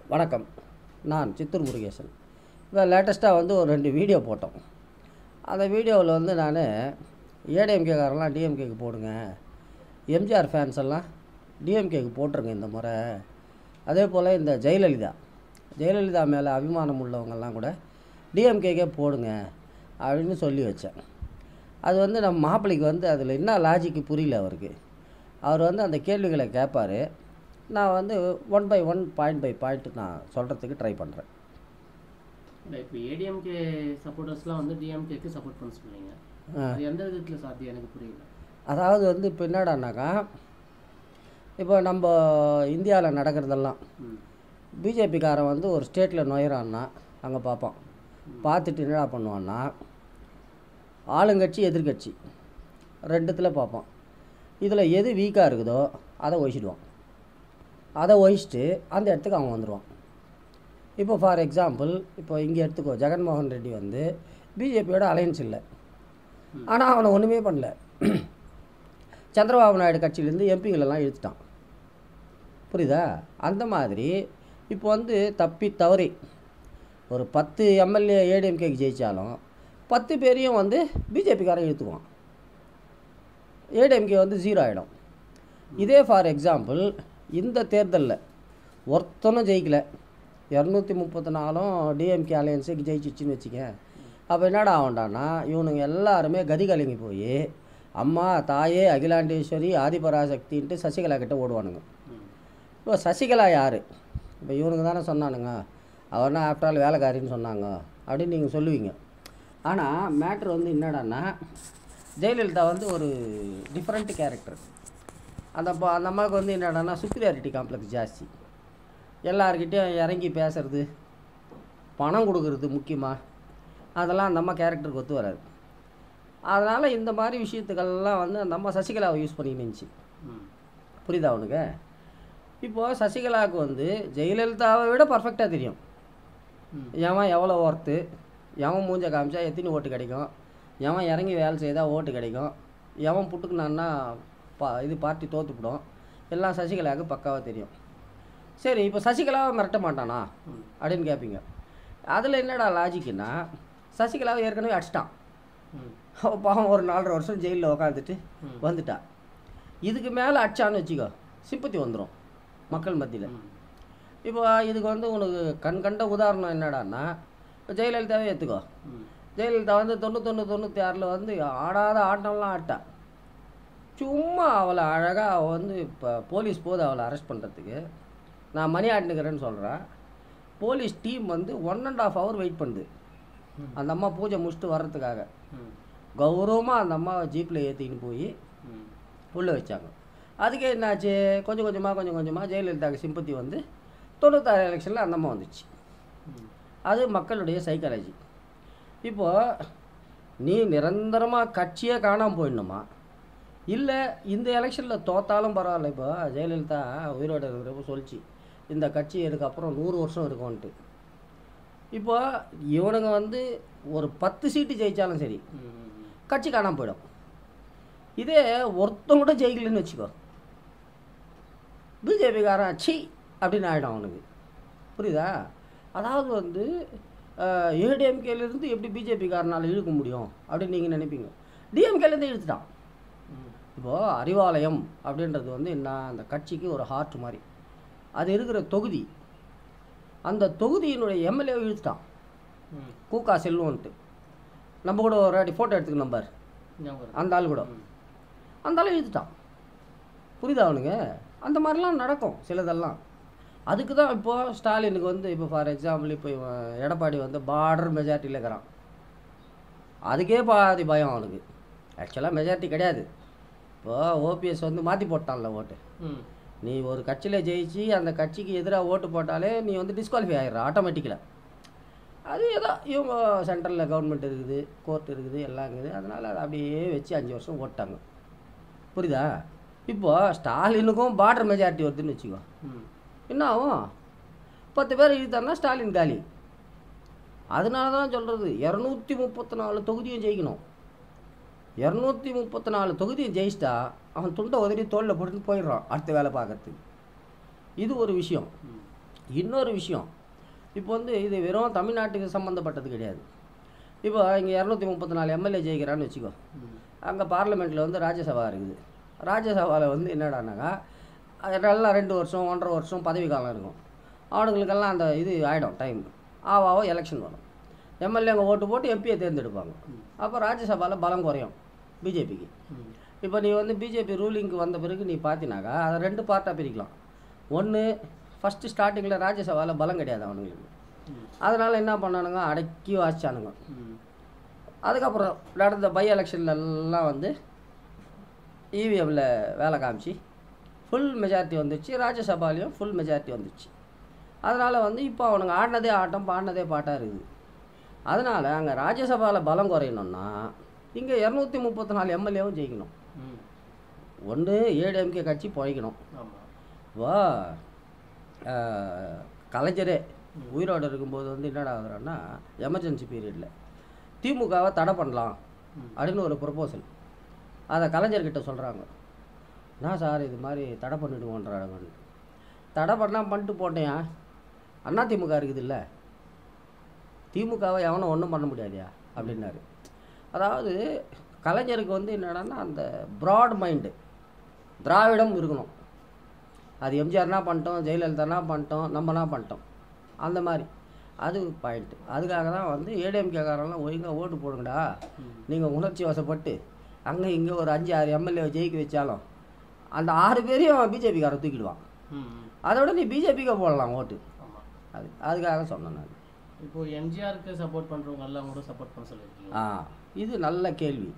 வணக்கம் நான் சித்தூர் முருகேசன் இப்போ லேட்டஸ்ட்டாக வந்து ஒரு ரெண்டு வீடியோ போட்டோம் அந்த வீடியோவில் வந்து நான் ஏடிஎம்கேக்காரெல்லாம் டிஎம்கேக்கு போடுங்க எம்ஜிஆர் ஃபேன்ஸ் எல்லாம் டிஎம்கேக்கு போட்டுருங்க இந்த முறை அதே போல் இந்த ஜெயலலிதா ஜெயலலிதா மேலே அபிமானம் உள்ளவங்கெல்லாம் கூட டிஎம்கேக்கே போடுங்க அப்படின்னு சொல்லி வச்சேன் அது வந்து நம்ம மாப்பிள்ளைக்கு வந்து அதில் என்ன லாஜிக்கு புரியல அவருக்கு அவர் வந்து அந்த கேள்விகளை கேட்பார் நான் வந்து one by one point by point நான் சொல்கிறதுக்கு ட்ரை பண்ணுறேன் இல்லை இப்போ ஏடிஎம்கே சப்போர்ட்டர்ஸ்லாம் வந்து டிஎம்கேக்கு சப்போர்ட் பண்ண சொல்றீங்க அது எந்த விதத்தில் சாத்தியம் எனக்கு புரியல அதாவது வந்து இப்போ என்னடானாக்கா இப்போ நம்ம இந்தியாவில் நடக்கிறதெல்லாம் ம் பிஜேபிக்காரன் வந்து ஒரு ஸ்டேட்டில் நுழையிறான்னா அங்கே பார்ப்பான் பார்த்துட்டு என்னடா பண்ணுவான்னா ஆளுங்கட்சி எதிர்கட்சி ரெண்டுத்தில் பார்ப்பான் இதில் எது வீக்காக இருக்குதோ அதை ஒழிச்சிடுவான் அதை ஒழிச்சிட்டு அந்த இடத்துக்கு அவன் வந்துடுவான் இப்போ ஃபார் எக்ஸாம்பிள் இப்போ இங்கே எடுத்துக்கோ ஜெகன்மோகன் ரெட்டி வந்து பிஜேபியோட அலையன்ஸ் இல்லை ஆனால் அவனை ஒன்றுமே பண்ணல சந்திரபாபு நாயுடு கட்சியிலேருந்து எம்பிங்களெல்லாம் இழுத்துட்டான் புரியுதா அந்த மாதிரி இப்போ வந்து தப்பி தவறி ஒரு பத்து எம்எல்ஏ ஏடிஎம்கேக்கு ஜெயித்தாலும் பத்து பேரையும் வந்து பிஜேபிக்காரன் இழுத்துக்குவான் ஏடிஎம்கே வந்து ஜீரோ ஆகிடும் இதே ஃபார் எக்ஸாம்பிள் இந்த தேர்தலில் ஒருத்தனும் ஜெயிக்கல இரநூத்தி முப்பத்தி நாலும் டிஎம்கே அலையன்ஸுக்கு ஜெயிச்சிச்சின்னு வச்சுக்க அப்போ என்னடா ஆகும்டான்னா இவனுங்க எல்லாருமே கதி கலங்கி போய் அம்மா தாயே அகிலாண்டேஸ்வரி ஆதிபராசக்தின்ட்டு சசிகலா கிட்ட ஓடுவானுங்க ம் இப்போ சசிகலா யார் இப்போ இவனுங்க தானே சொன்னானுங்க அவர்னா ஆஃப்டர் ஆல் வேலைக்காரின்னு சொன்னாங்க அப்படின்னு நீங்கள் சொல்லுவீங்க ஆனால் மேட்ரு வந்து என்னடான்னா ஜெயலலிதா வந்து ஒரு டிஃப்ரெண்ட் கேரக்டர் அந்த ப- அந்த அம்மாவுக்கு வந்து என்னடான்னா சுப்பீரியாரிட்டி காம்ப்ளெக்ஸ் ஜாஸ்தி எல்லார்கிட்டயும் இறங்கி பேசுறது பணம் கொடுக்கறது முக்கியமாக அதெல்லாம் அந்த அம்மா கேரக்டருக்கு ஒத்து வராது அதனால் இந்த மாதிரி விஷயத்துக்கெல்லாம் வந்து அந்த அம்மா சசிகலாவை யூஸ் பண்ணிக்கிட்டு இருந்துச்சு ம் புரியுதா அவனுக்கு இப்போது சசிகலாவுக்கு வந்து ஜெயலலிதாவை விட பர்ஃபெக்டாக தெரியும் ம் எவன் எவ்வளோ ஒர்த்து எவன் மூஞ்ச காமிச்சா எத்தனை ஓட்டு கிடைக்கும் எவன் இறங்கி வேலை செய்தால் ஓட்டு கிடைக்கும் எவன் புட்டுக்குனான்னா பா இது பார்ட்டி தோத்துப்பிடும் எல்லாம் சசிகலாவுக்கு பக்காவாக தெரியும் சரி இப்போ சசிகலாவை மிரட்ட மாட்டானா ம் அப்படின்னு கேட்பீங்க அதில் என்னடா லாஜிக்குன்னா சசிகலாவை ஏற்கனவே அடிச்சிட்டான் ம் அவ பாவம் ஒரு நாலரை வருஷம் ஜெயிலில் உக்காந்துட்டு ம். வந்துட்டா இதுக்கு மேலே அடிச்சான்னு வச்சுக்கோ சிம்பத்தி வந்துடும் மக்கள் மத்தியில் ம் இப்போ இதுக்கு வந்து உனக்கு கண் கண்ட உதாரணம் என்னடான்னா இப்போ ஜெயலலிதாவே எடுத்துக்கோ ம் ஜெயலலிதா வந்து தொண்ணூத்தொன்று தொண்ணூற்றி ஆறில் வந்து ஆடாத ஆட்டம்லாம் ஆட்டா சும்மா அவளை அழகாக அவள் வந்து இப்போ போலீஸ் போது அவளை அரெஸ்ட் பண்ணுறதுக்கு நான் மணி ஆட்டுக்கிறேன்னு சொல்கிறேன் போலீஸ் டீம் வந்து one and half hour wait பண்ணுது ம். அந்த அம்மா பூஜை முடிச்சுட்டு வர்றதுக்காக ம் கௌரவமாக அந்த அம்மாவை ஜீப்பில் ஏற்றிக்கின்னு போய் ம் உள்ளே வச்சாங்க அதுக்கு என்னாச்சு கொஞ்சம் கொஞ்சமாக கொஞ்சம் கொஞ்சமாக ஜெயலலிதாவுக்கு சிம்பத்தி வந்து தொண்ணூத்தாறு எலெக்ஷனில் அந்த அம்மா வந்துச்சு ம் அது மக்களுடைய சைக்காலஜி இப்போது நீ நிரந்தரமாக கட்சியே காணாமல் போயிடணுமா இல்லை இந்த எலெக்ஷனில் தோத்தாலும் பரவாயில்ல இப்போ ஜெயலலிதா உயிரோடு இருக்கிறப்ப சொல்லிச்சு இந்த கட்சி எனக்கு அப்புறம் நூறு வருஷம் இருக்கும்ன்ட்டு இப்போ இவனுங்க வந்து ஒரு பத்து சீட்டு ஜெயித்தாலும் சரி ம் ம் கட்சி காணாமல் போயிடும் இதே ஒருத்தன் கூட ஜெயிக்கலன்னு வச்சுக்கோ பிஜேபிக்காரன் சி அப்படின்னு ஆகிடும் அவனுக்கு புரியுதா அதாவது வந்து ஏடிஎம்கேலேருந்து எப்படி பிஜேபிக்காரனால் இழுக்க முடியும் அப்படின்னு நீங்கள் நினைப்பீங்க டிஎம்கேலேருந்து இழுத்துட்டான் ம் இப்போது அறிவாலயம் அப்படின்றது வந்து என்ன அந்த கட்சிக்கு ஒரு ஹார்ட் மாதிரி அது இருக்கிற தொகுதி அந்த தொகுதியினுடைய எம்எல்ஏ இழுத்துட்டான் ம் கூக்கா செல்வன்ட்டு நம்ம கூட ஒரு வாட்டி ஃபோட்டோ எடுத்துக்க நம்பர் ஞாபகம் இருக்கு. அந்த ஆள் கூட ம் அந்த ஆள் இழுத்துட்டான் புரியுதா அவனுங்க அந்த மாதிரிலாம் நடக்கும் சிலதெல்லாம் அதுக்கு தான் இப்போது ஸ்டாலினுக்கு வந்து இப்போ ஃபார் எக்ஸாம்பிள் இப்போ இவன் எடப்பாடி வந்து பார்டர் மெஜாரிட்டியில் இருக்கிறான் அதுக்கே பாதி பயம் அவனுக்கு ஆக்சுவலாக மெஜாரிட்டி கிடையாது இப்போ ஓபிஎஸ் வந்து மாற்றி போட்டான்ல ஓட்டு ம் நீ ஒரு கட்சியில் ஜெயிச்சு அந்த கட்சிக்கு எதிராக ஓட்டு போட்டாலே நீ வந்து டிஸ்குவாலிஃபை ஆகிடுற ஆட்டோமேட்டிக்கலாக அது ஏதோ இவங்க சென்ட்ரலில் கவர்மெண்ட் இருக்குது கோர்ட் இருக்குது எல்லாம் இருக்குது அதனால் அதை அப்படியே வச்சு அஞ்சு வருஷம் ஓட்டாங்க புரியுதா இப்போ ஸ்டாலினுக்கும் பார்டர் மெஜாரிட்டி வருதுன்னு வச்சுக்கோ ம் என்ன ஆகும் பத்து பேர் இழுத்தாருன்னா ஸ்டாலின் காலி அதனால தான் சொல்கிறது இரநூத்தி முப்பத்தி நாலு தொகுதியும் ஜெயிக்கணும் இரநூத்தி முப்பத்தி நாலு தொகுதியும் ஜெயிச்சிட்டா அவன் துண்டை உதறி தோளில் போட்டுன்னு போயிடுறான் அடுத்த வேலை பார்க்கறதுக்கு இது ஒரு விஷயம் ம் இன்னொரு விஷயம் இப்போ வந்து இது வெறும் தமிழ்நாட்டுக்கு சம்மந்தப்பட்டது கிடையாது இப்போ இங்கே இரநூத்தி முப்பத்தி நாலு எம்எல்ஏ ஜெயிக்கிறான்னு வச்சுக்கோ ம். அங்கே பார்லிமெண்ட்டில் வந்து ராஜ்யசபா இருக்குது ராஜ்யசபாவில் வந்து என்னடானாக்கா அது நல்லா ரெண்டு வருஷம் ஒன்றரை வருஷம் பதவி காலம் இருக்கும் அவனுங்களுக்கெல்லாம் அந்த இது ஆகிடும் டைம் ஆவாவோ எலெக்ஷன் வரும் எம்எல்ஏங்க ஓட்டு போட்டு எம்பியை தேர்ந்தெடுப்பாங்க அப்போ ராஜ்யசபாவில் பலம் குறையும் பிஜேபிக்கு ம். இப்போ நீ வந்து பிஜேபி ரூலிங்க்கு வந்த பிறகு நீ பார்த்தினாக்கா அதை ரெண்டு பார்ட்டாக பிரிக்கலாம் ஒன்று ஃபஸ்ட்டு ஸ்டார்டிங்கில் ராஜ்யசபாவில் பலம் கிடையாது அவனுங்களுக்கு ம். அதனால் என்ன பண்ணானுங்க அடக்கி வாசிச்சானுங்க ம். அதுக்கப்புறம் நடந்த பை எலெக்ஷன்ல எல்லாம் வந்து இவிஎம்மில் வேலை காமிச்சு ஃபுல் மெஜாரிட்டி வந்துச்சு ராஜ்யசபாலையும் ஃபுல் மெஜாரிட்டி வந்துச்சு அதனால் வந்து இப்போ அவனுங்க ஆடினதே ஆட்டம் பாடினதே பாட்டாக இருக்குது அதனால் அங்கே ராஜ்யசபாவில் பலம் குறையணும்னா இங்கே இரநூத்தி முப்பத்தி நாலு எம்எல்ஏவும் ஜெயிக்கணும் ம். ஒன்று ஏடிஎம்கே கட்சி பிழைக்கணும் ஆமா வா கலைஞரே உயிரோடு இருக்கும்போது வந்து என்னடா ஆகுறான்னா எமர்ஜென்சி பீரியடில் திமுகவை தடை பண்ணலாம் ம். அப்படின்னு ஒரு ப்ரொபோசல் அதை கலைஞர்கிட்ட சொல்கிறாங்க நான் சார் இது மாதிரி தடை பண்ணிடுவோன்றாங்க தடை பண்ணலாம் பண்ணிட்டு போட்டேயா அண்ணா திமுக இருக்குது இல்லை திமுகவை எவனும் ஒன்றும் பண்ண முடியாதுயா அப்படின்னாரு அதாவது கலைஞருக்கு வந்து என்னடான்னா அந்த ப்ராட் மைண்டு திராவிடம் இருக்கணும் அது எம்ஜிஆர்னா பண்ணிட்டோம் ஜெயலலிதானா பண்ணிட்டோம் நம்மனா பண்ணிட்டோம் அந்த மாதிரி அது பாயிண்ட் அதுக்காக தான் வந்து ஏடிஎம்கேக்காரெல்லாம் ஒழுங்காக ஓட்டு போடுங்கடா நீங்கள் உணர்ச்சி வசப்பட்டு அங்கே இங்கே ஒரு அஞ்சு ஆறு எம்எல்ஏ ஜெயிக்க வச்சாலும் அந்த ஆறு பேரையும் பிஜேபிக்காரன் தூக்கிடுவான் ம். ம். அதோட நீ பிஜேபிக்கு போடலாம் ஓட்டு ஆமா அது அதுக்காக சொன்னேன் நான் இப்போ எம்ஜிஆருக்கு சப்போர்ட் பண்றவங்க எல்லாம் கூட சப்போர்ட் பண்ண சொல்லியிருக்கீங்க ஆ இது நல்ல கேள்வி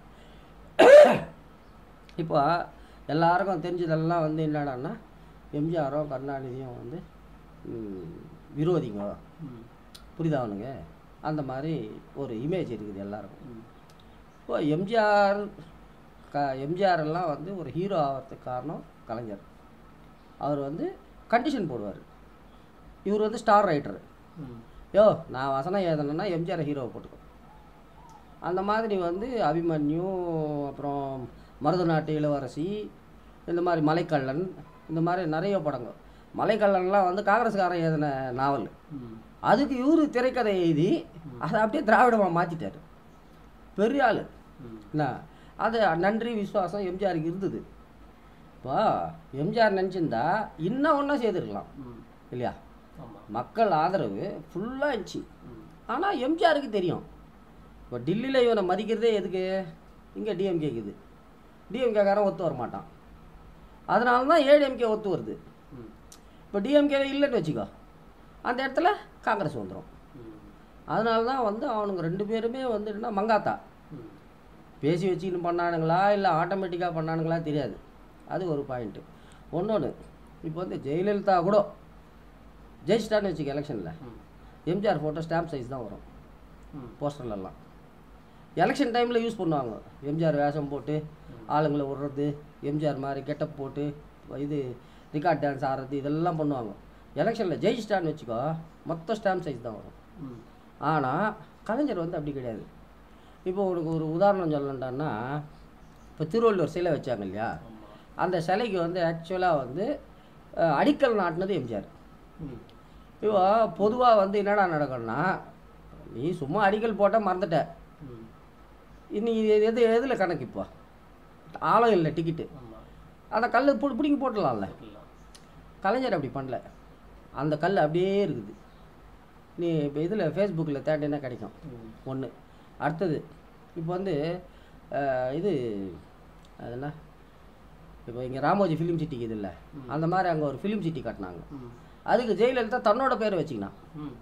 இப்போ எல்லாருக்கும் தெரிஞ்சதெல்லாம் வந்து என்னடான்னா எம்ஜிஆரும் கருணாநிதியும் வந்து ம், விரோதிங்க ம். புரியுதா அவனுங்க அந்த மாதிரி ஒரு இமேஜ் இருக்குது எல்லாருக்கும் ம். இப்போ எம்ஜிஆர் க எம்ஜிஆர் எல்லாம் வந்து ஒரு ஹீரோ ஆகிறதுக்கு காரணம் கலைஞர் அவர் வந்து கண்டிஷன் போடுவார் இவர் வந்து ஸ்டார் ரைட்டர் ம். யோ நான் வசனம் எழுதணுன்னா எம்ஜிஆர் ஹீரோவை போட்டுக்கோ அந்த மாதிரி வந்து அபிமன்யு அப்புறம் மருதநாட்டு இளவரசி இந்த மாதிரி மலைக்கள்ளன் இந்த மாதிரி நிறைய படங்கள் மலைக்கள்ளன்லாம் வந்து காங்கிரஸ்காரன் எழுதின நாவல் ம். அதுக்கு இவரு திரைக்கதை எழுதி அதை அப்படியே திராவிடமாக மாற்றிட்டார் பெரிய ஆள் ம். என்ன அது நன்றி விசுவாசம் எம்ஜிஆருக்கு இருந்தது இப்போ எம்ஜிஆர் நினச்சிருந்தா இன்னும் ஒன்றா செய்திருக்கலாம் ம். இல்லையா ஆமா மக்கள் ஆதரவு ஃபுல்லாக இருந்துச்சு ம். ஆனால் எம்ஜிஆருக்கு தெரியும் இப்போ டெல்லியில் இவனை மதிக்கிறதே எதுக்கு இங்கே டிஎம்கேக்குது டிஎம்கேக்காரன் ஒத்து வர மாட்டான் அதனால தான் ஏடிஎம்கே ஒத்து வருது ம். இப்போ டிஎம்கே இல்லைன்னு வச்சுக்கோ அந்த இடத்துல காங்கிரஸ் வந்துடும் ம். அதனால தான் வந்து அவனுங்க ரெண்டு பேருமே வந்து என்ன மங்காத்தா ம். பேசி வச்சுக்கின்னு பண்ணானுங்களா இல்லை ஆட்டோமேட்டிக்காக பண்ணானுங்களா தெரியாது அது ஒரு பாயிண்ட்டு ஒன்னொன்று இப்போ வந்து ஜெயலலிதா கூட ஜெயிச்சிட்டான்னு வச்சுக்க எலெக்ஷனில் ம். எம்ஜிஆர் ஃபோட்டோ ஸ்டாம்ப் சைஸ் தான் வரும் ம். போஸ்டர்லலாம் எலெக்ஷன் டைமில் யூஸ் பண்ணுவாங்க எம்ஜிஆர் வேஷம் போட்டு ஆளுங்களை விடுறது எம்ஜிஆர் மாதிரி கெட்டப் போட்டு இது ரிகார்ட் டான்ஸ் ஆடுறது இதெல்லாம் பண்ணுவாங்க எலெக்ஷனில் ஜெயிச்சிட்டான்னு வச்சுக்கோ மொத்த ஸ்டாம்ப் சைஸ் தான் வரும் ம். ஆனால் கலைஞர் வந்து அப்படி கிடையாது இப்போ உனக்கு ஒரு உதாரணம் சொல்லணுன்டான்னா இப்போ திருவள்ளுவர் சிலை வச்சாங்க இல்லையா ஆமா அந்த சிலைக்கு வந்து ஆக்சுவலாக வந்து அஹ், அடிக்கல் நாட்டினது எம்ஜிஆர் ம். இப்போ பொதுவாக வந்து என்னடா நடக்கும்னா நீ சும்மா அடிக்கல் போட்டால் மறந்துட்ட ம். இன்னைக்கு எது எதில் கணக்கு இப்போ ஆழம் இல்லை டிக்கெட்டு ஆமா அந்த கல் பு பிடிங்கி போட்டுடலாம்ல போட்டுடலாம். கலைஞர் அப்படி பண்ணல அந்த கல் அப்படியே இருக்குது நீ இப்போ இதில் ஃபேஸ்புக்கில் தேடினா கிடைக்கும் ம். ஒன்று அடுத்தது இப்போ வந்து அஹ், இது அது என்ன இப்போ இங்கே ராமோஜி ஃபிலிம் சிட்டிக்கு இது இல்லை அந்த மாதிரி அங்கே ஒரு ஃபிலிம் சிட்டி கட்டினாங்க ம். அதுக்கு ஜெயலலிதா தன்னோட பேர் வச்சுக்கினான் ம்.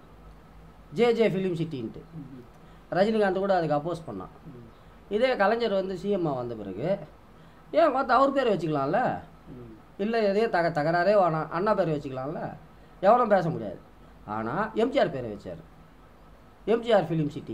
ஜே ஜே ஃபிலிம் சிட்டின்ட்டு ம். ரஜினிகாந்த் கூட அதுக்கு அப்போஸ் பண்ணான் ம். இதே கலைஞர் வந்து சிஎம்மா வந்த பிறகு ஏன் பார்த்து அவர் பேர் வச்சுக்கலாம்ல ம். இல்லை எதே தக தகராறே வேணாம் அண்ணா பேர் வச்சுக்கலாம்ல எவனும் பேச முடியாது ஆனால் எம்ஜிஆர் பேரை வச்சார் எம்ஜிஆர் ஃபிலிம் சிட்டி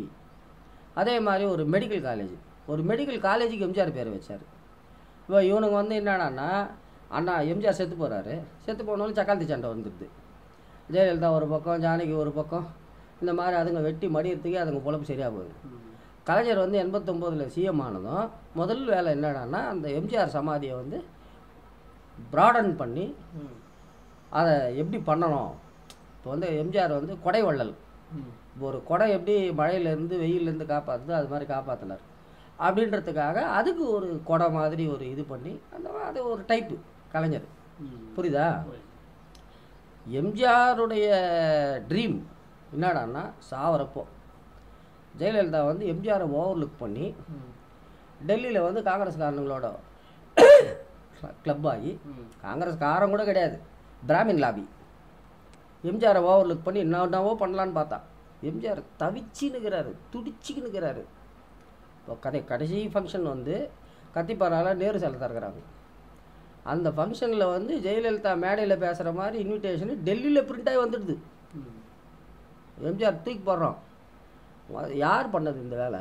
அதே மாதிரி ஒரு மெடிக்கல் காலேஜ் ஒரு மெடிக்கல் காலேஜுக்கு எம்ஜிஆர் பேரை வச்சார் இப்போ இவனுங்க வந்து என்னடான்னா அண்ணா எம்ஜிஆர் செத்து போகிறாரு செத்து போனாலும் சக்காந்தி சண்டை வந்துடுது ஜெயலலிதா ஒரு பக்கம் ஜானகி ஒரு பக்கம் இந்த மாதிரி அதுங்க வெட்டி மடியறதுக்கே அதுங்க பொழப்பு சரியாக போகுது ம். கலைஞர் வந்து எண்பத்தொம்போதில் சிஎம் ஆனதும் முதல் வேலை என்னடான்னா அந்த எம்ஜிஆர் சமாதியை வந்து ப்ராடன் பண்ணி ம். அதை எப்படி பண்ணணும் இப்போ வந்து எம்ஜிஆர் வந்து கொடை வள்ளல் ம். இப்போ ஒரு கொடை எப்படி மழையிலேருந்து வெயிலேருந்து காப்பாற்றுதோ அது மாதிரி காப்பாற்றினார் அப்படின்றதுக்காக அதுக்கு ஒரு கொடை மாதிரி ஒரு இது பண்ணி அந்த மா- அது ஒரு டைப்பு கலைஞர் ம். புரியுதா புரியுது. எம்ஜிஆருடைய ட்ரீம் என்னடான்னா சாவரப்போ ஜெயலலிதா வந்து எம்ஜிஆரை ஓவர்லுக் பண்ணி ம். டெல்லியில் வந்து காங்கிரஸ்காரங்களோட கிளப் ஆகி ம். காங்கிரஸ்காரன் கூட கிடையாது பிராமின் லாபி எம்ஜிஆரை ஓவர்லுக் பண்ணி என்னவோ பண்ணலான்னு பார்த்தா எம்ஜிஆர் தவிச்சுன்னுக்கிறாரு துடிச்சுக்கின்னுக்கிறாரு இப்போ கதை கடைசி ஃபங்க்ஷன் வந்து கத்திப்பாரால நேரு சிலை திறக்கிறாங்க அந்த ஃபங்க்ஷனில் வந்து ஜெயலலிதா மேடையில் பேசுகிற மாதிரி இன்விடேஷனு டெல்லியில் பிரிண்ட் ஆகி வந்துடுது ம். எம்ஜிஆர் தூக்கி போடுறோம் அது யார் பண்ணது இந்த வேலை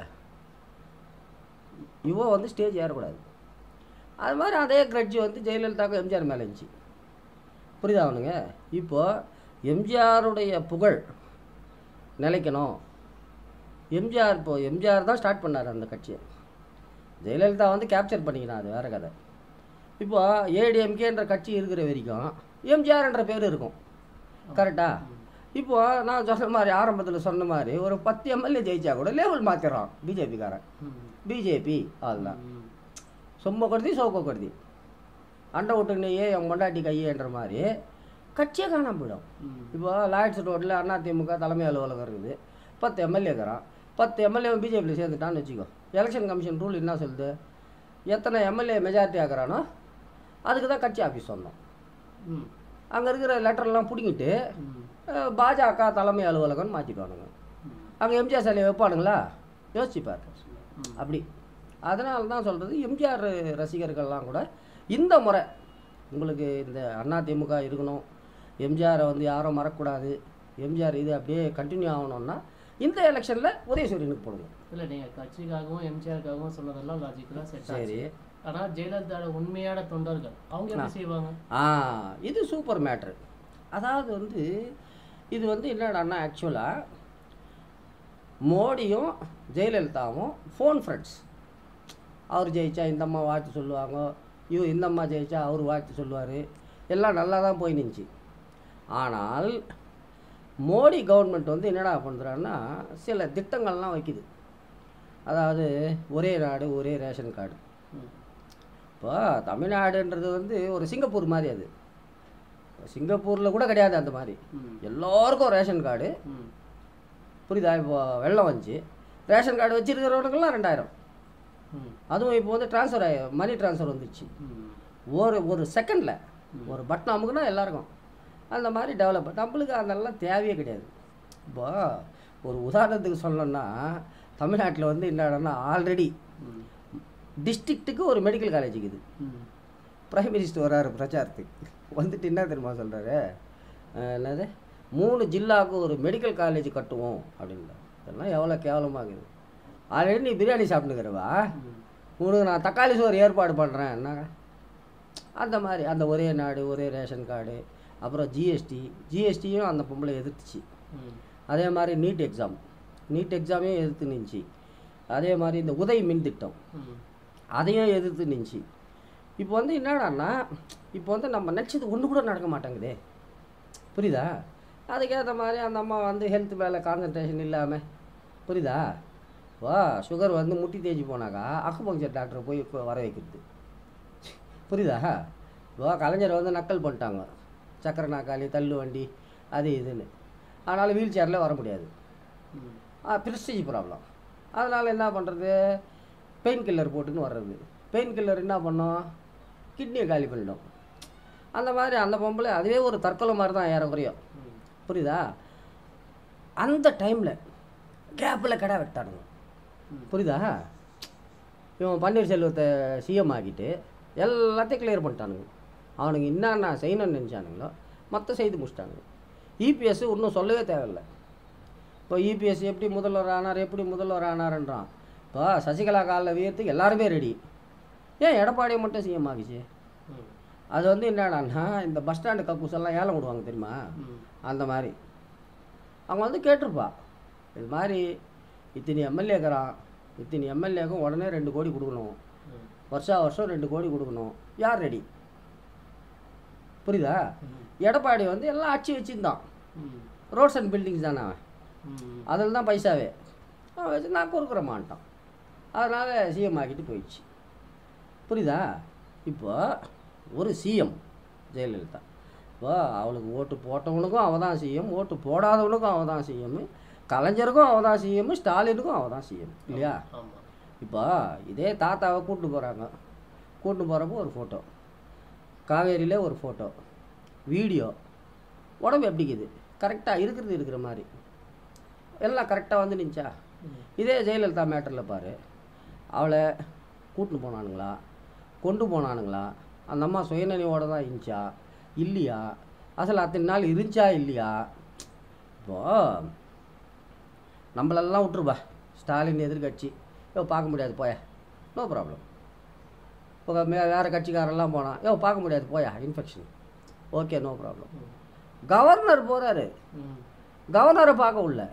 இவன் வந்து ஸ்டேஜ் ஏறக்கூடாது அது மாதிரி அதே கிரட்ஜ் வந்து ஜெயலலிதாவுக்கும் எம்ஜிஆர் மேலே இருந்துச்சு புரியுதா அவனுங்க இப்போ எம்ஜிஆருடைய புகழ் நிலைக்கணும் எம்ஜிஆர் இப்போ எம்ஜிஆர் தான் ஸ்டார்ட் பண்ணார் அந்த கட்சியை ஜெயலலிதா வந்து கேப்சர் பண்ணிக்கினா அது வேற கதை இப்போ ஏடிஎம்கேன்ற கட்சி இருக்கிற வரைக்கும் எம்ஜிஆர்ன்ற பேர் இருக்கும் கரெக்டா இப்போ நான் சொன்ன மாதிரி ஆரம்பத்தில் சொன்ன மாதிரி ஒரு பத்து எம்எல்ஏ ஜெயிச்சா கூட லேபிள் மாற்றிடுறான் பிஜேபிக்காரன் ம். பிஜேபி அதுதான் ம். சொம்ப கொடுத்தி சோக்க கொடுத்தி அண்டை விட்டுன்னு ஏ என் பொண்டாட்டி கையேன்ற மாதிரி கட்சியே காணாம போயிடும் ம். இப்போ லாய்ட்ஸ் ரோட்டில் அதிமுக தலைமை அலுவலகம் இருக்குது பத்து எம்எல்ஏ இருக்கிறான் பத்து எம்எல்ஏ பிஜேபியில் சேர்ந்துட்டான்னு வச்சுக்கோ எலெக்ஷன் கமிஷன் ரூல் என்ன சொல்லுது எத்தனை எம்எல்ஏ மெஜாரிட்டி ஆக்குறானோ அதுக்கு தான் கட்சி ஆஃபீஸ் சொன்னோம் ம். அங்கே இருக்கிற லெட்டர்லாம் பிடிங்கிட்டு ம். அஹ், பாஜக தலைமை அலுவலகம்னு மாற்றிடுவானுங்க ம். அங்கே எம்ஜிஆர் சிலையை வைப்பானுங்களா யோசிச்சுப்பார் ம். அப்படி அதனால தான் சொல்கிறது எம்ஜிஆர் ரசிகர்கள்லாம் கூட இந்த முறை உங்களுக்கு இந்த அதிமுக இருக்கணும் எம்ஜிஆரை வந்து யாரும் மறக்கக்கூடாது எம்ஜிஆர் இது அப்படியே கண்டினியூ ஆகணும்னா இந்த எலெக்ஷனில் உதயசூரியனுக்கு போடுங்க இல்ல நீங்க கட்சிக்காகவும் எம்ஜிஆருக்காகவும் சொன்னதெல்லாம் லாஜிக்கலா செட் ஆச்சு சரி ஆனா ஜெயலலிதாவோட உண்மையான தொண்டர்கள் அவங்க எப்படி செய்வாங்க ஆ இது சூப்பர் மேட்ரு அதாவது வந்து இது வந்து என்னடான்னா ஆக்சுவலாக மோடியும் ஜெயலலிதாவும் ஃபோன் ஃப்ரெண்ட்ஸ் அவர் ஜெயிச்சா இந்த அம்மா வாழ்த்து சொல்லுவாங்க ஐயோ இந்த அம்மா ஜெயிச்சா அவர் வாழ்த்து சொல்லுவார் எல்லாம் நல்லா தான் போய் நின்றுச்சு ஆனால் மோடி கவர்மெண்ட் வந்து என்னடா பண்ணுறான்னா சில திட்டங்கள்லாம் வைக்குது அதாவது ஒரே நாடு ஒரே ரேஷன் கார்டு ம். இப்போ தமிழ்நாடுன்றது வந்து ஒரு சிங்கப்பூர் மாதிரி அது சிங்கப்பூரில் கூட கிடையாது அந்த மாதிரி ம். எல்லாருக்கும் ரேஷன் கார்டு ம். புரியுதா இப்போ வெள்ளம் வந்துச்சு ரேஷன் கார்டு வச்சிருக்கிறவனுக்கெல்லாம் ரெண்டாயிரம் ம். அதுவும் இப்போ வந்து ட்ரான்ஸ்ஃபர் ஆகி மணி ட்ரான்ஸ்ஃபர் வந்துச்சு ம். ஒரு ஒரு செகண்டில் ஒரு பட்டன் அமுக்குனா எல்லாருக்கும் அந்த மாதிரி டெவலப் நம்மளுக்கு அதெல்லாம் தேவையே கிடையாது இப்போ ஒரு உதாரணத்துக்கு சொல்லணும்னா தமிழ்நாட்டில் வந்து என்னன்னா ஆல்ரெடி ம். டிஸ்ட்ரிக்ட்டுக்கு ஒரு மெடிக்கல் காலேஜ் இருக்குது ம். பிரைம் மினிஸ்டர் வராரு பிரச்சாரத்துக்கு வந்துட்டு என்ன தெரியுமா சொல்கிறாரு என்னது மூணு ஜில்லாவுக்கு ஒரு மெடிக்கல் காலேஜ் கட்டுவோம் அப்படின்றார் இதெல்லாம் எவ்வளோ கேவலமாகுது ஆல்ரெடி நீ பிரியாணி சாப்பிட்டுக்கிறவா ம். உனக்கு நான் தக்காளி சோறு ஏற்பாடு பண்ணுறேன் என்ன அந்த மாதிரி அந்த ஒரே நாடு ஒரே ரேஷன் கார்டு அப்புறம் ஜிஎஸ்டி ஜிஎஸ்டியும் அந்த பொம்பளை எதிர்த்துச்சு ம். அதே மாதிரி நீட் எக்ஸாம் நீட் எக்ஸாமையும் எதிர்த்து நின்றுச்சு அதே மாதிரி இந்த உதய் மின் திட்டம் ம். அதையும் எதிர்த்து நின்றுச்சு இப்போ வந்து என்னடான்னா இப்போ வந்து நம்ம நினச்சது ஒன்று கூட நடக்க மாட்டேங்குதே புரியுதா அதுக்கேற்ற மாதிரி அந்த அம்மா வந்து ஹெல்த் மேலே கான்சன்ட்ரேஷன் இல்லாமல் புரியுதா வா சுகர் வந்து முட்டி தேய்ச்சி போனாக்கா அக்குபங்சர் டாக்டரை போய் இப்போ வர வைக்கிறது புரியுதா வா கலைஞரை வந்து நக்கல் பண்ணிட்டாங்க சக்கரை நாக்காளி தள்ளு வண்டி அது இதுன்னு அதனால் வீல் சேரில் வர முடியாது ம். ப்ரெஸ்டீஜ் ப்ராப்ளம் அதனால் என்ன பண்ணுறது பெயின் கில்லர் போட்டுன்னு வர்றது பெயின் கில்லர் என்ன பண்ணும் கிட்னியை காலி பண்ணிடும் அந்த மாதிரி அந்த பொம்பளை அதுவே ஒரு தற்கொலை மாதிரி தான் ஏறக்குறையும் ம். புரியுதா அந்த டைமில் கேப்பில் கடை வெட்டானுங்க ம். புரியுதா இவன் பன்னீர்செல்வத்தை சிஎம் ஆக்கிட்டு எல்லாத்தையும் கிளியர் பண்ணிட்டானுங்க அவனுக்கு என்னென்ன செய்யணும்னு நினச்சானுங்களோ மற்ற செய்து முடிச்சிட்டானுங்க இபிஎஸ் இன்னும் சொல்லவே தேவையில்லை இப்போ இபிஎஸ் எப்படி முதல்வர் ஆனார் எப்படி முதல்வர் ஆனாருன்றான் இப்போ சசிகலா காலில் வீரத்துக்கு எல்லாருமே ரெடி ஏன் எடப்பாடியை மட்டும் சிஎம் ஆகிச்சு ம். அது வந்து என்னடான்னா இந்த பஸ் ஸ்டாண்டு கக்கூஸ் எல்லாம் ஏலம் விடுவாங்க தெரியுமா ம். அந்த மாதிரி அவங்க வந்து கேட்டிருப்பா இது மாதிரி இத்தனை எம்எல்ஏ இருக்கிறான் இத்தனை எம்எல்ஏக்கும் உடனே ரெண்டு கோடி கொடுக்கணும் ம். வருஷா வருஷம் ரெண்டு கோடி கொடுக்கணும் யார் ரெடி புரியுதா ம். எடப்பாடி வந்து எல்லாம் ஆட்சி வச்சுருந்தான் ம். ரோட்ஸ் அண்ட் பில்டிங்ஸ் தானே அவன் ம். அதில் தான் பைசாவே அவன் வச்சு நான் கொடுக்குற மாட்டான் அதனால் சிஎம் ஆக்கிட்டு போயிடுச்சு புரியுதா இப்போ ஒரு சிஎம் ஜெயலலிதா இப்போ அவளுக்கு ஓட்டு போட்டவனுக்கும் அவள் தான் சிஎம் ஓட்டு போடாதவனுக்கும் அவள் தான் சிஎம் கலைஞருக்கும் அவள் தான் சிஎம் ஸ்டாலினுக்கும் அவள் தான் சிஎம் இல்லையா ஆமா இப்போ இதே தாத்தாவை கூட்டு போகிறாங்க கூட்டு போகிறப்போ ஒரு ஃபோட்டோ காவேரியிலே ஒரு ஃபோட்டோ வீடியோ உடம்பு எப்படிக்குது கரெக்டாக இருக்கிறது இருக்கிற மாதிரி எல்லாம் கரெக்டாக வந்து நின்ச்சா ம். இதே ஜெயலலிதா மேட்டரில் பாரு அவளை கூட்டின்னு போனானுங்களா கொண்டு போனானுங்களா அந்த அம்மா சுயநினைவோட தான் இருந்துச்சா இல்லையா அசல் அத்தனை நாள் இருந்துச்சா இல்லையா இப்போ நம்மளெல்லாம் விட்டுருப்பா ஸ்டாலின் எதிர்கட்சி யோ பார்க்க முடியாது போயா நோ ப்ராப்ளம் இப்போ மே வேறு கட்சிக்காரெல்லாம் போனான் யோ பார்க்க முடியாது போயா இன்ஃபெக்ஷன் ஓகே நோ ப்ராப்ளம் ம். கவர்னர் போகிறாரு ம். கவர்னரை பார்க்க உள்ள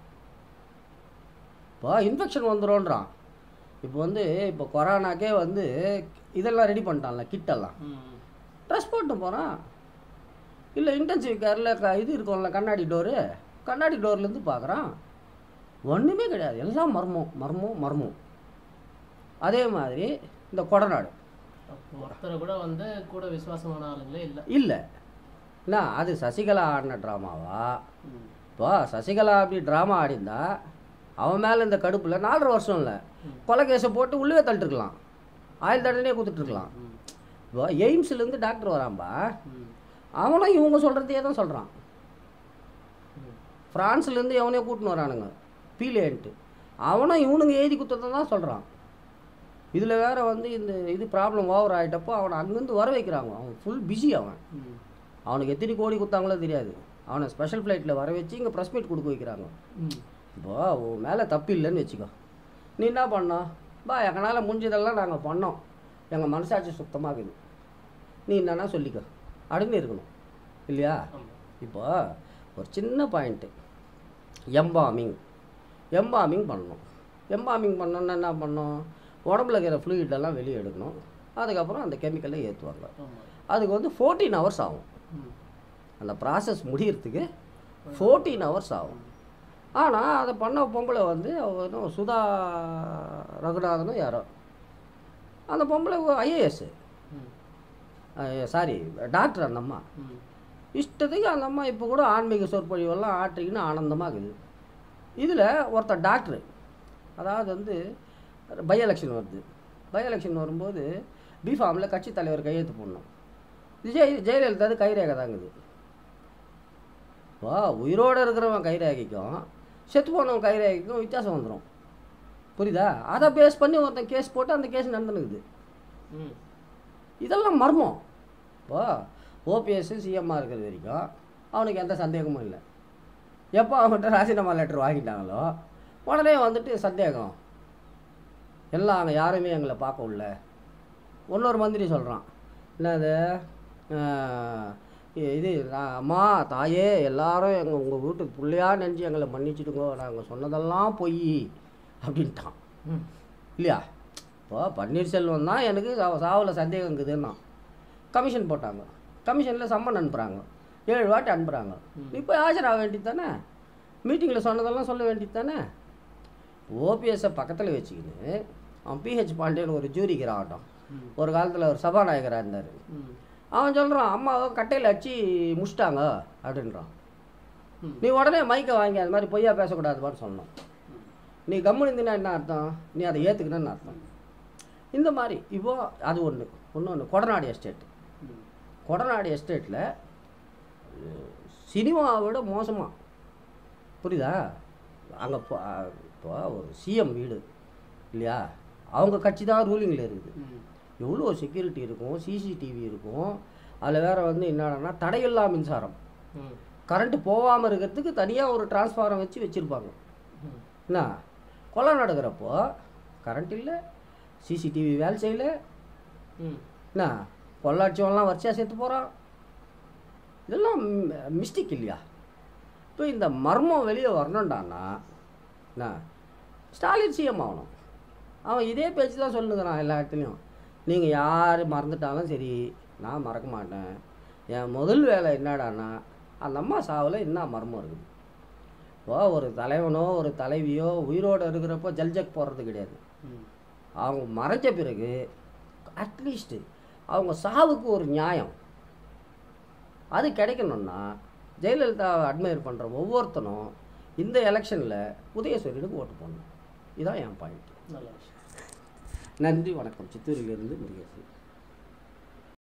இப்போ இன்ஃபெக்ஷன் வந்துடும்ன்றான் இப்போ வந்து இப்போ கொரோனாக்கே வந்து இதெல்லாம் ரெடி பண்ணிட்டான்ல கிட்டெல்லாம் ம். ட்ரெஸ் போட்டு போகிறான் இல்லை இன்டென்சிவ் கேரில் க இது இருக்கும்ல கண்ணாடி டோரு கண்ணாடி டோர்லேருந்து பார்க்குறான் ஒன்றுமே கிடையாது எல்லாம் மர்மம் மர்மம் மர்மம் அதே மாதிரி இந்த கொடநாடு அப்போ ஒருத்தரை கூட வந்து கூட விசுவாசமான ஆளுங்களே இல்லை இல்லை என்ன அது சசிகலா ஆடின ட்ராமாவா ம். இப்போ சசிகலா அப்படி ட்ராமா ஆடிந்தா அவன் மேலே இந்த கடுப்பில் நாலரை வருஷம் இல்லை ம். கொலை கேஸை போட்டு உள்ளே தள்ளிட்டுருக்கலாம் ஆயுள் தண்டனையே கொடுத்துட்ருக்கலாம் ம். இப்போ எய்ம்ஸ்லேருந்து டாக்டர் வரான்பா ம். அவனும் இவங்க சொல்கிறதையே தான் சொல்கிறான் ம். ஃப்ரான்ஸ்லேருந்து எவனையோ கூட்டின்னு வரானுங்க பீலேன்ட்டு அவனும் இவனுங்க எழுதி குத்தத்தை தான் சொல்கிறான் இதில் வேற வந்து இந்த இது ப்ராப்ளம் ஓவர் ஆகிட்டப்போ அவனை அங்கேருந்து வர வைக்கிறாங்க அவன் ஃபுல் பிஸி அவன் ம். அவனுக்கு எத்தனை கோடி கொடுத்தாங்களோ தெரியாது அவனை ஸ்பெஷல் ஃப்ளைட்டில் வர வச்சு இங்கே ப்ரெஸ் மீட் கொடுக்க வைக்கிறாங்க ம். இப்போ உன் மேலே தப்பு இல்லைன்னு வச்சுக்கோ நீ என்ன பண்ணோம் பா எங்களால் முடிஞ்சதெல்லாம் நாங்கள் பண்ணோம் எங்கள் மனசாட்சி சுத்தமாகுது நீ என்னன்னா சொல்லிக்கோ அப்படின்னு இருக்கணும் இல்லையா ஆமா. இப்போ ஒரு சின்ன பாயிண்ட்டு எம்பாமிங் எம்பாமிங் பண்ணணும் எம்பாமிங் பண்ணோன்னா என்ன பண்ணோம் உடம்புல இருக்கிற fluid எல்லாம் வெளியே எடுக்கணும் அதுக்கப்புறம் அந்த கெமிக்கலை ஏற்றுவாங்க ஆமா. அதுக்கு வந்து ஃபோர்டீன் ஹவர்ஸ் ஆகும் ம். அந்த ப்ராசஸ் முடியறதுக்கு ஃபோர்டீன் ஹவர்ஸ் ஆகும் ஆனால் அதை பண்ண பொம்பளை வந்து அவனும் சுதா ரகுநாதனும் யாரோ அந்த பொம்பளை ஐஏஎஸ் ம். சாரி டாக்டர் அந்த அம்மா ம். இஷ்டத்துக்கு அந்த அம்மா இப்போ கூட ஆன்மீக சொற்பொழிவெல்லாம் ஆற்றிக்கின்னு ஆனந்தமாக இருக்குது இதில் ஒருத்தர் டாக்டரு அதாவது வந்து பை எலெக்ஷன் வருது பை எலெக்ஷன் வரும்போது பிஃபார்மில் கட்சி தலைவர் கையெழுத்து போடணும் விஜய் ஜெயலலிதா அது கைரேகை தாங்குது வா உயிரோடு இருக்கிறவன் கைரேகைக்கும் செத்து போனவன் கைரேகைக்கும் வித்தியாசம் வந்துடும் புரியுதா அதை பேஸ் பண்ணி ஒருத்தன் கேஸ் போட்டு அந்த கேஸ் நடந்துனுக்குது ம். இதெல்லாம் மர்மம் இப்போ ஓபிஎஸ் சிஎம்மாக இருக்கிற வரைக்கும் அவனுக்கு எந்த சந்தேகமும் இல்லை எப்போ அவங்ககிட்ட ராஜினாமா லெட்டர் வாங்கிட்டாங்களோ உடனே வந்துட்டு சந்தேகம் எல்லாம் அங்கே யாருமே எங்களை பார்க்க உள்ள இன்னொரு மந்திரி சொல்கிறான் என்னது ஆஹ், இ- இது நான் அம்மா தாயே எல்லாரும் எங்கள் உங்கள் வீட்டுக்கு பிள்ளையா நினச்சி எங்களை மன்னிச்சிடுங்கோ நாங்கள் சொன்னதெல்லாம் பொய் அப்படின்ட்டான் ம். இல்லையா இப்போ பன்னீர்செல்வம் தான் எனக்கு சாவ- சாவுல சந்தேகம் இருக்குதுன்னா கமிஷன் போட்டாங்க கமிஷனில் சம்மன் அனுப்புகிறாங்க ஏழு வாட்டி அனுப்புகிறாங்க இப்போ ஆஜராக வேண்டியது தானே மீட்டிங்கில் சொன்னதெல்லாம் சொல்ல வேண்டியது தானே ஓபிஎஸ்ஸை பக்கத்தில் வச்சுக்கின்னு அவன் பிஹெச் பாண்டியன் ஒரு ஜூரிக்கிறான் ஆகட்டும் ம். ஒரு காலத்தில் ஒரு சபாநாயகராக இருந்தார் ம். அவன் சொல்கிறான் அம்மாவை கட்டையில் அடிச்சு முடிச்சிட்டாங்க அப்படின்றான் ம். நீ உடனே மைக்கை வாங்கி அது மாதிரி பொய்யா பேசக்கூடாதுப்பான்னு சொன்னோம் நீ கம்முன்னு இருந்தீன்னா என்ன அர்த்தம் நீ அதை ஏற்றுக்கணும்னு அர்த்தம் இந்த மாதிரி இப்போ அது ஒன்று ஒன்று ஒன்று கொடநாடு எஸ்டேட் ம். கொடநாடு எஸ்டேட்டில் சினிமாவை விட மோசமாக புரியுதா அங்கே இப்போ ஒரு சிஎம் வீடு இல்லையா அவங்க கட்சி தான் ரூலிங்கில் இருக்குது ம். எவ்வளோ செக்யூரிட்டி இருக்கும் சிசிடிவி இருக்கும் அதில் வேற வந்து என்னன்னா தடையில்லா மின்சாரம் ம். கரண்ட்டு போகாமல் இருக்கிறதுக்கு தனியாக ஒரு டிரான்ஸ்ஃபாரம் வச்சு வச்சுருப்பாங்க ம். என்ன கொலை நடக்கிறப்போ கரண்ட் இல்லை சிசிடிவி வேலை செய்யல ம். என்ன கொள்ளாட்சியெல்லாம் வரிசையாக சேர்த்து போகிறான் இதெல்லாம் மிஸ்டேக் இல்லையா இப்போ இந்த மர்மம் வெளியே வரணும்டான்னா என்ன ஸ்டாலின் சிஎம் ஆகணும் அவன் இதே பேச்சு தான் சொல்லுங்கிறான் எல்லா இடத்துலையும் நீங்கள் யார் மறந்துட்டாலும் சரி நான் மறக்க மாட்டேன் என் முதல் வேலை என்னடான்னா அந்த அம்மா சாவில் என்ன மர்மம் இருக்குது இப்போ ஒரு தலைவனோ ஒரு தலைவியோ உயிரோடு இருக்கிறப்போ ஜல்ஜக் போடுறது கிடையாது ம். அவங்க மறைஞ்ச பிறகு அட்லீஸ்ட்டு அவங்க சாவுக்கு ஒரு நியாயம் அது கிடைக்கணும்னா ஜெயலலிதாவை அட்மையர் பண்ணுற ஒவ்வொருத்தனும் இந்த எலெக்ஷனில் உதயசூரியனுக்கு ஓட்டு போடணும் இதுதான் என் பாயிண்ட் நல்ல விஷயம் நன்றி வணக்கம் சித்தூரிலிருந்து முருகேசன்